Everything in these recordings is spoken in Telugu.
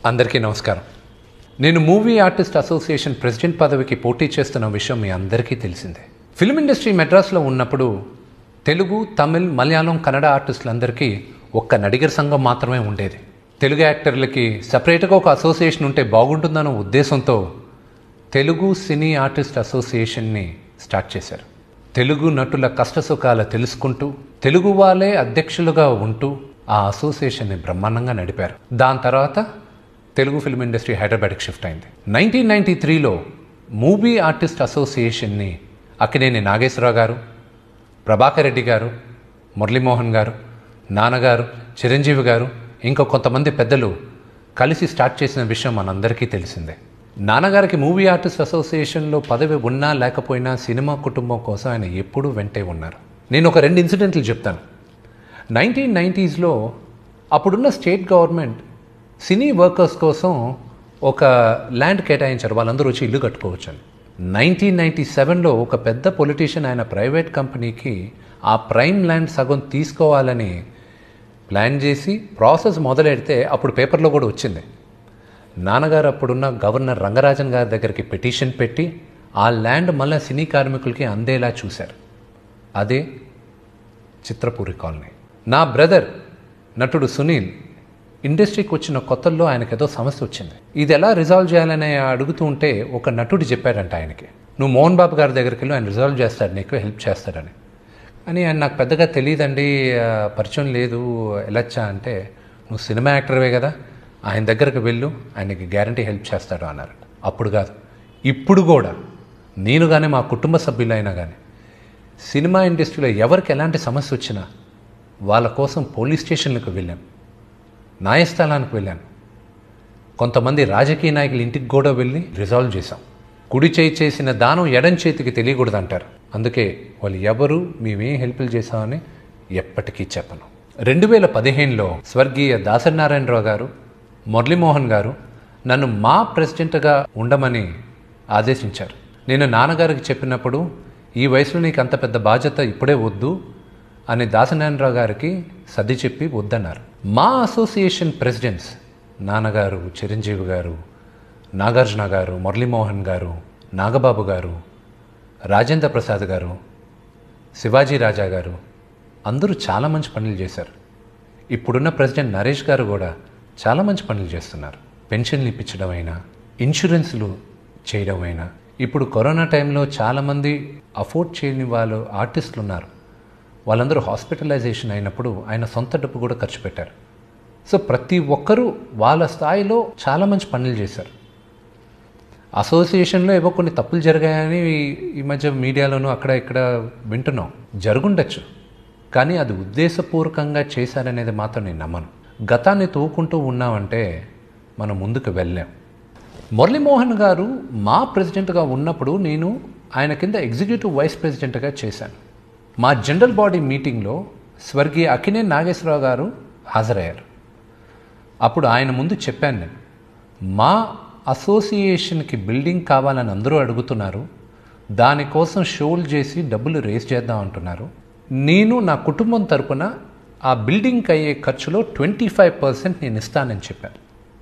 అందరికీ నమస్కారం నేను మూవీ ఆర్టిస్ట్ అసోసియేషన్ ప్రెసిడెంట్ పదవికి పోటీ చేస్తున్న విషయం మీ అందరికీ తెలిసిందే ఫిల్మ్ ఇండస్ట్రీ మెడ్రాస్లో ఉన్నప్పుడు తెలుగు తమిళ్ మలయాళం కన్నడ ఆర్టిస్టులందరికీ ఒక్క నడిగర్ సంఘం మాత్రమే ఉండేది తెలుగు యాక్టర్లకి సపరేట్గా ఒక అసోసియేషన్ ఉంటే బాగుంటుందన్న ఉద్దేశంతో తెలుగు సినీ ఆర్టిస్ట్ అసోసియేషన్ని స్టార్ట్ చేశారు తెలుగు నటుల కష్టసుఖాలు తెలుసుకుంటూ తెలుగు వాళ్ళే అధ్యక్షులుగా ఉంటూ ఆ అసోసియేషన్ని బ్రహ్మాండంగా నడిపారు దాని తర్వాత తెలుగు ఫిల్మ్ ఇండస్ట్రీ హైదరాబాద్కి షిఫ్ట్ అయింది నైన్టీన్ నైంటీ త్రీలో మూవీ ఆర్టిస్ట్ అసోసియేషన్ని అక్కినేని నాగేశ్వరరావు గారు ప్రభాకర్ రెడ్డి గారు మురళీమోహన్ గారు నాన్నగారు చిరంజీవి గారు ఇంకా కొంతమంది పెద్దలు కలిసి స్టార్ట్ చేసిన విషయం మనందరికీ తెలిసిందే నాన్నగారికి మూవీ ఆర్టిస్ట్ అసోసియేషన్లో పదవి ఉన్నా లేకపోయినా సినిమా కుటుంబం కోసం ఆయన ఎప్పుడూ వెంటే ఉన్నారు నేను ఒక రెండు ఇన్సిడెంట్లు చెప్తాను నైన్టీన్ నైంటీస్లో అప్పుడున్న స్టేట్ గవర్నమెంట్ సినీ వర్కర్స్ కోసం ఒక ల్యాండ్ కేటాయించారు వాళ్ళందరూ వచ్చి ఇల్లు కట్టుకోవచ్చు అని నైన్టీన్ నైంటీ సెవెన్లో ఒక పెద్ద పొలిటీషియన్ ఆయన ప్రైవేట్ కంపెనీకి ఆ ప్రైమ్ ల్యాండ్ సగం తీసుకోవాలని ప్లాన్ చేసి ప్రాసెస్ మొదలెడితే అప్పుడు పేపర్లో కూడా వచ్చింది నాన్నగారు అప్పుడున్న గవర్నర్ రంగరాజన్ గారి దగ్గరికి పిటిషన్ పెట్టి ఆ ల్యాండ్ మళ్ళీ సినీ కార్మికులకి అందేలా చూశారు అదే చిత్రపూరి కాలనీ నా బ్రదర్ నటుడు సునీల్ ఇండస్ట్రీకి వచ్చిన కొత్తల్లో ఆయనకి ఏదో సమస్య వచ్చింది ఇది ఎలా రిజాల్వ్ చేయాలని అడుగుతూ ఉంటే ఒక నటుడు చెప్పాడంట ఆయనకి నువ్వు మోహన్ బాబు గారి దగ్గరికి వెళ్ళి ఆయన రిజాల్వ్ చేస్తాడు నీకు హెల్ప్ చేస్తాడని అని ఆయన నాకు పెద్దగా తెలియదండి ఆ, పరిచయం లేదు వెళ్ళొచ్చా అంటే నువ్వు సినిమా యాక్టర్వే కదా ఆయన దగ్గరకు వెళ్ళు ఆయనకి గ్యారంటీ హెల్ప్ చేస్తాడు అన్నారు అప్పుడు కాదు ఇప్పుడు కూడా నేను కానీ మా కుటుంబ సభ్యులైనా కానీ సినిమా ఇండస్ట్రీలో ఎవరికి ఎలాంటి సమస్య వచ్చినా వాళ్ళ కోసం పోలీస్ స్టేషన్లకు వెళ్ళాం న్యాయస్థానానికి వెళ్ళాను కొంతమంది రాజకీయ నాయకుల ఇంటికి కూడా వెళ్ళి రిజాల్వ్ చేశాం కుడి చేయి చేసిన దానం ఎడం చేతికి తెలియకూడదు అంటారు అందుకే వాళ్ళు ఎవరు మేమేం హెల్ప్లు చేశామని ఎప్పటికీ చెప్పను రెండు వేల పదిహేనులో స్వర్గీయ దాసనారాయణరావు గారు మురళీమోహన్ గారు నన్ను మా ప్రెసిడెంట్గా ఉండమని ఆదేశించారు నేను నాన్నగారికి చెప్పినప్పుడు ఈ వయసులో నీకు అంత పెద్ద బాధ్యత ఇప్పుడే వద్దు అని దాసనారాయణరావు గారికి సర్ది చెప్పి వద్దన్నారు మా అసోసియేషన్ ప్రెసిడెంట్స్ నాన్నగారు చిరంజీవి గారు నాగార్జున గారు మురళీమోహన్ గారు నాగబాబు గారు రాజేంద్ర ప్రసాద్ గారు శివాజీ రాజా గారు అందరూ చాలా మంచి పనులు చేశారు ఇప్పుడున్న ప్రెసిడెంట్ నరేష్ గారు కూడా చాలా మంచి పనులు చేస్తున్నారు పెన్షన్లు ఇప్పించడం అయినా ఇన్సూరెన్స్లు చేయడం అయినా ఇప్పుడు కరోనా టైంలో చాలామంది అఫోర్డ్ చేయని వాళ్ళు ఆర్టిస్టులు ఉన్నారు వాళ్ళందరూ హాస్పిటలైజేషన్ అయినప్పుడు ఆయన సొంత డబ్బు కూడా ఖర్చు పెట్టారు సో ప్రతి ఒక్కరూ వాళ్ళ స్థాయిలో చాలా మంచి పనులు చేశారు అసోసియేషన్లో ఏవో కొన్ని తప్పులు జరిగాయని ఈ- ఈ మధ్య మీడియాలోనూ అక్కడ ఇక్కడ వింటున్నాం జరుగుండొచ్చు కానీ అది ఉద్దేశపూర్వకంగా చేశారనేది మాత్రం నేను నమ్మను గతాన్ని తవ్వుకుంటూ ఉన్నామంటే మనం ముందుకు వెళ్ళాం మురళీమోహన్ గారు మా ప్రెసిడెంట్గా ఉన్నప్పుడు నేను ఆయన కింద ఎగ్జిక్యూటివ్ వైస్ ప్రెసిడెంట్గా చేశాను మా జనరల్ బాడీ మీటింగ్లో స్వర్గీయ అకినే నాగేశ్వరరావు గారు హాజరయ్యారు అప్పుడు ఆయన ముందు చెప్పాను నేను మా అసోసియేషన్కి బిల్డింగ్ కావాలని అందరూ అడుగుతున్నారు దానికోసం షోలు చేసి డబ్బులు రేస్ చేద్దాం అంటున్నారు నేను నా కుటుంబం తరపున ఆ బిల్డింగ్కి అయ్యే ఖర్చులో ట్వంటీ ఫైవ్ పర్సెంట్ నేను ఇస్తానని చెప్పాను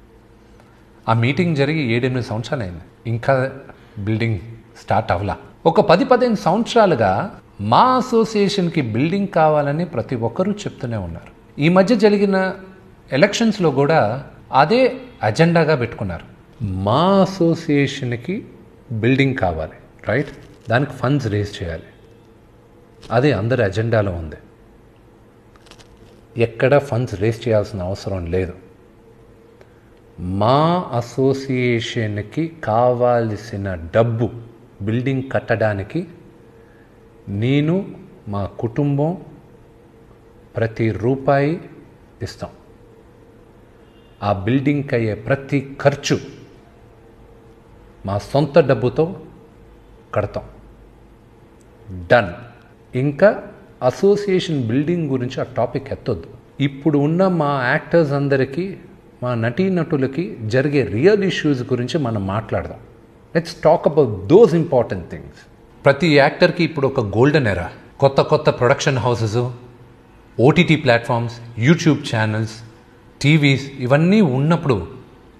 ఆ మీటింగ్ జరిగి ఏడెనిమిది సంవత్సరాలు అయింది ఇంకా బిల్డింగ్ స్టార్ట్ అవ్వలా ఒక పది పదిహేను సంవత్సరాలుగా మా అసోసియేషన్కి బిల్డింగ్ కావాలని ప్రతి ఒక్కరూ చెప్తూనే ఉన్నారు ఈ మధ్య జరిగిన ఎలక్షన్స్లో కూడా అదే అజెండాగా పెట్టుకున్నారు మా అసోసియేషన్కి బిల్డింగ్ కావాలి రైట్ దానికి ఫండ్స్ రేజ్ చేయాలి అది అందరి అజెండాలో ఉంది ఎక్కడ ఫండ్స్ రేజ్ చేయాల్సిన అవసరం లేదు మా అసోసియేషన్కి కావాల్సిన డబ్బు బిల్డింగ్ కట్టడానికి నేను మా కుటుంబం ప్రతి రూపాయి ఇస్తాం ఆ బిల్డింగ్కి అయ్యే ప్రతి ఖర్చు మా సొంత డబ్బుతో కడతాం డన్ ఇంకా అసోసియేషన్ బిల్డింగ్ గురించి ఆ టాపిక్ ఎత్తొద్దు ఇప్పుడు ఉన్న మా యాక్టర్స్ అందరికీ మా నటీనటులకి జరిగే రియల్ ఇష్యూస్ గురించి మనం మాట్లాడదాం let's talk about those important things ప్రతి యాక్టర్కి ఇప్పుడు ఒక గోల్డెన్ ఎరా కొత్త కొత్త production houses OTT platforms YouTube channels TVs ఇవన్నీ ఉన్నప్పుడు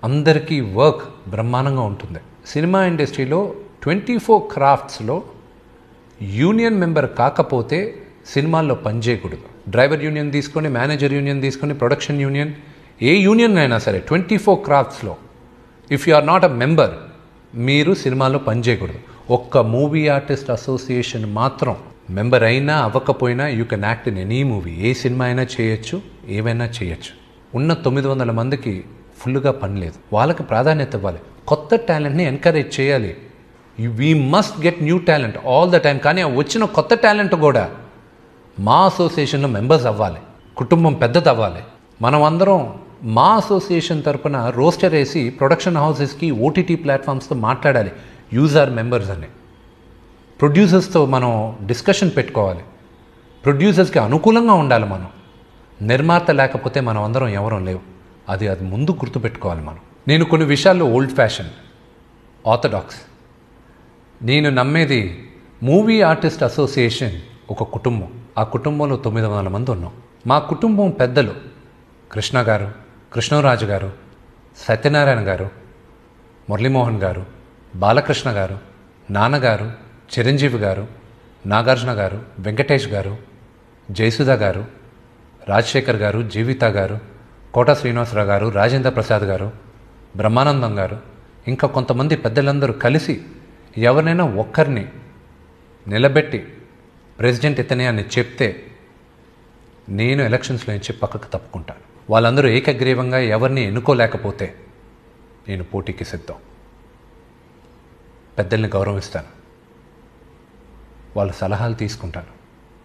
అందరికీ వర్క్ బ్రహ్మాండంగా ఉంటుంది సినిమా ఇండస్ట్రీలో ట్వంటీ ఫోర్ క్రాఫ్ట్స్లో యూనియన్ మెంబర్ కాకపోతే సినిమాల్లో పనిచేయకూడదు డ్రైవర్ యూనియన్ తీసుకొని మేనేజర్ యూనియన్ తీసుకొని ప్రొడక్షన్ యూనియన్ ఏ యూనియన్ అయినా సరే ట్వంటీ ఫోర్ క్రాఫ్ట్స్లో if you are not a member మీరు సినిమాలో పనిచేయకూడదు ఒక్క మూవీ ఆర్టిస్ట్ అసోసియేషన్ మాత్రం మెంబర్ అయినా అవ్వకపోయినా you can act in any movie ఏ సినిమా అయినా చేయొచ్చు ఏవైనా చేయొచ్చు ఉన్న తొమ్మిది వందల మందికి ఫుల్గా పని లేదు వాళ్ళకి ప్రాధాన్యత ఇవ్వాలి కొత్త టాలెంట్ని ఎంకరేజ్ చేయాలి we must get new talent all the time కానీ ఆ వచ్చిన కొత్త టాలెంట్ కూడా మా అసోసియేషన్లో మెంబర్స్ అవ్వాలి కుటుంబం పెద్దది అవ్వాలి మనం అందరం మా అసోసియేషన్ తరపున రోస్టర్ వేసి ప్రొడక్షన్ హౌసెస్కి ఓటీటీ ప్లాట్ఫామ్స్తో మాట్లాడాలి యూజర్ మెంబర్స్ అని ప్రొడ్యూసర్స్తో మనం డిస్కషన్ పెట్టుకోవాలి ప్రొడ్యూసర్స్కి అనుకూలంగా ఉండాలి మనం నిర్మాత లేకపోతే మనం అందరం ఎవరం లేవు అది అది ముందు గుర్తుపెట్టుకోవాలి మనం నేను కొన్ని విషయాల్లో ఓల్డ్ ఫ్యాషన్ ఆర్థడాక్స్ నేను నమ్మేది మూవీ ఆర్టిస్ట్ అసోసియేషన్ ఒక కుటుంబం ఆ కుటుంబంలో తొమ్మిది వందల మంది ఉన్నాం మా కుటుంబం పెద్దలు కృష్ణ గారు కృష్ణరాజు గారు సత్యనారాయణ గారు మురళీమోహన్ గారు బాలకృష్ణ గారు నాన్నగారు చిరంజీవి గారు నాగార్జున గారు వెంకటేష్ గారు జయసుధ గారు రాజశేఖర్ గారు జీవిత గారు కోట శ్రీనివాసరావు గారు రాజేంద్ర ప్రసాద్ గారు బ్రహ్మానందం గారు ఇంకా కొంతమంది పెద్దలందరూ కలిసి ఎవరినైనా ఒక్కరిని నిలబెట్టి ప్రెసిడెంట్ ఇతనే అని చెప్తే నేను ఎలక్షన్స్లో నుంచి పక్కకు తప్పుకుంటాను వాళ్ళందరూ ఏకగ్రీవంగా ఎవరిని ఎన్నుకోలేకపోతే నేను పోటీకి సిద్ధం పెద్దల్ని గౌరవిస్తాను వాళ్ళ సలహాలు తీసుకుంటాను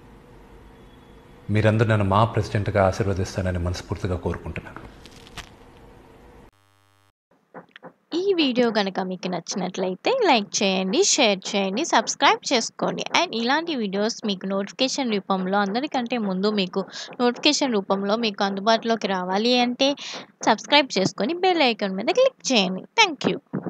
మీరందరూ నన్ను మా ప్రెసిడెంట్గా ఆశీర్వదిస్తానని మనస్ఫూర్తిగా కోరుకుంటున్నాను ఈ వీడియో కనుక మీకు నచ్చినట్లయితే లైక్ చేయండి షేర్ చేయండి సబ్స్క్రైబ్ చేసుకోండి అండ్ ఇలాంటి వీడియోస్ మీకు నోటిఫికేషన్ రూపంలో అందరికంటే ముందు మీకు నోటిఫికేషన్ రూపంలో మీకు అందుబాటులోకి రావాలి అంటే సబ్స్క్రైబ్ చేసుకొని బెల్ ఐకాన్ మీద క్లిక్ చేయండి థ్యాంక్ యూ